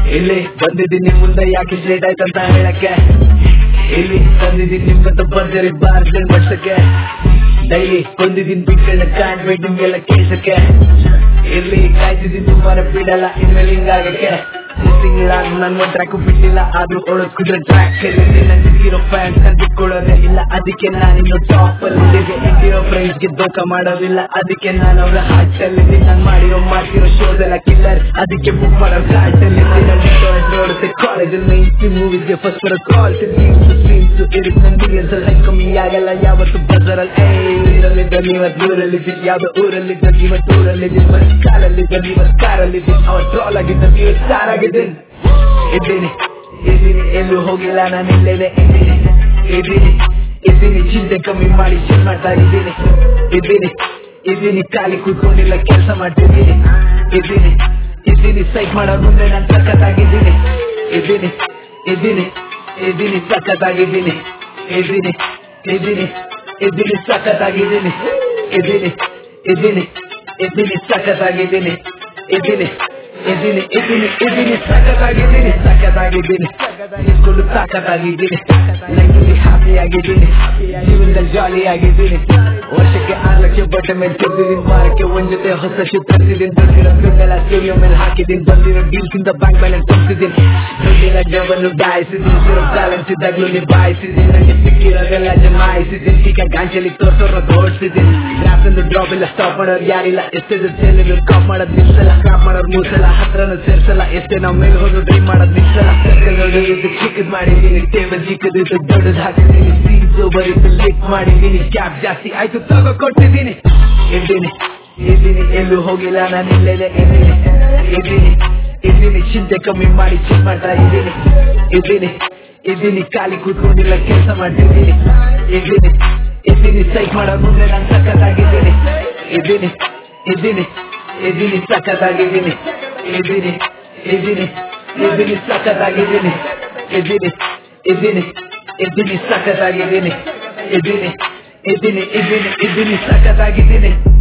ಇಲ್ಲಿ ಬಂದಿದ್ದೀನಿ ಮುಂದೆ ಯಾಕೆ ಲೇಟ್ ಆಯ್ತಂತ ಹೇಳಕ್ಕೆ ಇಲ್ಲಿ ತಂದಿದ್ದೀನಿ ನಿಮ್ಮಂತ ಬರ್ಜರಿ ಬಾರ್ಗಳು ಮಡ್ಸಕ್ಕೆ ಡೈಲಿ ಬಂದಿದ್ದೀನಿ ಬಿಟ್ಕೊಂಡ ಕಾಣ್ಬೇಡಿ ನಿಮ್ಗೆಲ್ಲ ಕೇಳ್ಸಕ್ಕೆ ಇಲ್ಲಿ ಕಾಯ್ತಿದ್ದೀನಿ ತುಂಬಾನೇ ಬಿಡಲ್ಲ ಇನ್ಮೇಲೆ ಹಿಂಗಾಗಕ್ಕೆ ಸಿಂಗಿಲ್ಲ ನನ್ ಒಂದ್ ಟ್ರ್ಯಾಕ್ ಬಿಟ್ಟಿಲ್ಲ ಆದ್ರೂ ಓಡೋದ್ ಕುದ್ರೆ ಟ್ರ್ಯಾಕ್ ಅಲ್ಲಿ ನಂಗಿರೋ ಫ್ಯಾನ್ಸ್ ಕಂಡುಕೊಳ್ಳೋದೇ ಇಲ್ಲ ಅದಕ್ಕೆ ನಾನಿನ್ನು ಟಾಪ್ ಅಲ್ಲಿ ಇಂಡಿಯೋ ಫ್ರೆಂಡ್ಸ್ ಗೆ ದೋಖ ಮಾಡೋದಿಲ್ಲ ಅದಕ್ಕೆ ನಾನು ಅವ್ರ ಹಾರ್ಟ್ ಅಲ್ಲಿ ನಾನ್ ಮಾಡಿರೋ ಮಾಡ್ತಿರೋ ಶೋಸ್ ಎಲ್ಲ ಕಿಲ್ಲರ್ ಅದಕ್ಕೆ ಬುಕ್ ಮಾಡೋ ಕಾರ್ಟ್ ಅಲ್ಲಿ ನೋಡುತ್ತೆ ಕಾಲೇಜಲ್ಲಿ ನೈಂಟಿ ಮೂವೀಸ್ಗೆ ಫಸ್ಟ್ ಬರೋ ಕಾಲ್ಸ್ ಸೀನ್ಸ್ ಇರುತ್ತೆ ನಂಗೆ ಲೈಕ್ ಕಮ್ಮಿ ಆಗಲ್ಲ ಯಾವತ್ತು ಬಜರಲ್ಲಿ ಊರಲ್ಲಿದ್ದ ನೀವತ್ ಊರಲ್ಲಿದ್ದೀನಿ ಯಾವ್ದೋ ಊರಲ್ಲಿದ್ದ ನೀವತ್ ಊರಲ್ಲಿದ್ದೀನಿ ಬಸ್ ಕಾರಲ್ಲಿದ್ದ ನೀವತ್ ಕಾರಲ್ಲಿದ್ದೀನಿ ಅವ ಟ್ರಾಲ್ ಆಗಿದ್ದ ನೀವು ಸ್ಟಾರ್ ಆಗಿದ್ದೀನಿ ಇದ್ದೀನಿ ಇದ್ದೀನಿ ಎಲ್ಲೂ ಹೋಗಿಲ್ಲ ನಾನು ಇಲ್ಲೇನೆ ಇದ್ದೀನಿ ಇದ್ದೀನಿ ಇದ್ದೀನಿ ಚಿಂತೆ ಕಮ್ಮಿ ಮಾಡಿ ಚಿನ್ ಮಾಡ್ತಾ ಇದ್ದೀನಿ ಇದ್ದೀನಿ ಇದ್ದೀನಿ ಖಾಲಿ ಕೂತ್ಕೊಂಡಿಲ್ಲ ಕೆಲಸ ಮಾಡ್ತಿದ್ದೀನಿ ಇದ್ದೀನಿ ಇದ್ದೀನಿ ಸೈಕ್ ಮಾಡೋ ಮುಂದೆ ನಾನು ಸಖತ್ತಾಗಿದ್ದೀನಿ ಇದ್ದೀನಿ ಇದ್ದೀನಿ ಇದ್ದೀನಿ ಸಖತ್ತಾಗಿದ್ದೀನಿ ಇದ್ದೀನಿ ಇದ್ದೀನಿ ಇದ್ದೀನಿ ಸಖತ್ತಾಗಿದ್ದೀನಿ ಇದ್ದೀನಿ ಇದ್ದೀನಿ ಇದ್ದೀನಿ ಸಖತ್ತಾಗಿದ್ದೀನಿ ಇದ್ದೀನಿ ಇದ್ದೀನಿ ಇದ್ದೀನಿ ಇದ್ದೀನಿ ಸಖತ್ತಾಗಿದ್ದೀನಿ ಸಖತ್ತಾಗಿದ್ದೀನಿ ನಿಂತ್ಕೊಂಡು ಸಖತ್ತಾಗಿದ್ದೀನಿ ಲೈಫಲ್ಲಿ ಹ್ಯಾಪಿ ಆಗಿದ್ದೀನಿ ಜೀವನದಲ್ಲಿ ಜಾಲಿ ಆಗಿದ್ದೀನಿ ವರ್ಷಕ್ಕೆ ಆರು ಲಕ್ಷ ಬಟ್ಟೆ ಮೇಲೆ ತಿರ್ದಿದ್ದೀನಿ ವಾರಕ್ಕೆ ಒಂದ್ ಜೊತೆ ಹೊಸ ಶಿಪ್ ತರಿಸಿದ್ದೀನಿ ಬಂದಿರೋ ದುಡ್ಡೆಲ್ಲ ಸ್ಟುಡಿಯೋ ಮೇಲೆ ಹಾಕಿದ್ದೀನಿ ಬಂದಿರೋ ಡೀಲ್ಸ್ ಇಂದ ಬ್ಯಾಂಕ್ ಬ್ಯಾಲೆನ್ಸ್ ತುಂಬಿಸಿದ್ದೀನಿ ದುಡ್ಡಿನ ಜವನ್ನು ಡಾಯಿಸಿದ್ದೀನಿ ಸಿರೋ ಬ್ಯಾಲೆನ್ಸ್ ಇದ್ದಾಗ್ಲೂ ನಿಭಾಯಿಸಿದ್ದೀನಿ ನನಗೆ ಸಿಕ್ಕಿರೋದೆಲ್ಲ ಜಮಾಯಿಸಿದ್ದೀನಿ ಈಗ ಗಾಂಚಲಿ ತೋರ್ಸೋರ ಓಡಿಸಿದ್ದೀನಿ ಗ್ರಾಫ್ ಡ್ರಾಪ್ ಇಲ್ಲ ಸ್ಟಾಪ್ ಮಾಡೋರು ಯಾರಿಲ್ಲ ಎಷ್ಟೇ ದುಡ್ಡು ಕಾಪ್ ಮಾಡೋದು ನಿಲ್ಸಲ್ಲ ಕ್ರಾಪ್ ಮಾಡೋರು ಮೂಸಲ್ಲ ಹತ್ರನೂ ಸೇರ್ಸಲ್ಲ ಎಷ್ಟೇ ನಾವ್ ಮೇಲೆ ಹೋದ್ರು ಡ್ರೀಮ್ ಮಾಡೋದು ನಿಲ್ಸಲ್ಲ ಸರ್ಕಲ್ ಇದು ಚಿಕ್ಕದ್ ಮಾಡಿದ್ದೀನಿ ಟೇಬಲ್ ಚಿಕ್ಕದಿದ್ದು ದೊಡ್ಡದು ಹಾಕಿದ್ದೀನಿ ಸೀನ್ಸ್ ಬರೀತು ಲಿಕ್ ಮಾಡಿದ್ದೀನಿ ಕ್ಯಾಪ್ ಜಾಸ್ತಿ ಆಯ್ತು ತಗೋ ಕೊಟ್ಟಿದ್ದೀನಿ ಇದ್ದೀನಿ ಇದ್ದೀನಿ ಎಲ್ಲೂ ಹೋಗಿಲ್ಲ ನಾನು ಇಲ್ಲೇನೆ ಇದ್ದೀನಿ ಇದ್ದೀನಿ ಇದ್ದೀನಿ ಚಿಂತೆ ಕಮ್ಮಿ ಮಾಡಿ ಚಿನ್ ಮಾಡ್ತಾ ಇದ್ದೀನಿ ಇದ್ದೀನಿ ಇದ್ದೀನಿ ಖಾಲಿ ಕೂತ್ಕೊಂಡಿಲ್ಲ ಕೆಲಸ ಮಾಡ್ತಿದ್ದೀನಿ ಇದ್ದೀನಿ ಇದ್ದೀನಿ ಸೈಕ್ ಮಾಡೋ ಮುಂದೆ ನಾನು ಸಖತ್ತಾಗಿದ್ದೀನಿ ಇದ್ದೀನಿ ಇದ್ದೀನಿ ಇದ್ದೀನಿ ಸಖತ್ತಾಗಿದ್ದೀನಿ ಇದ್ದೀನಿ ಇದ್ದೀನಿ ಇದ್ದೀನಿ ಸಖತ್ತಾಗಿದ್ದೀನಿ ಇದ್ದೀನಿ ಇದ್ದೀನಿ ಇದ್ದೀನಿ ಸಖತ್ತಾಗಿದ್ದೀನಿ ಇದ್ದೀನಿ ಇದ್ದೀನಿ ಇದ್ದೀನಿ ಇದ್ದೀನಿ ಸಖತ್ತಾಗಿದ್ದೀನಿ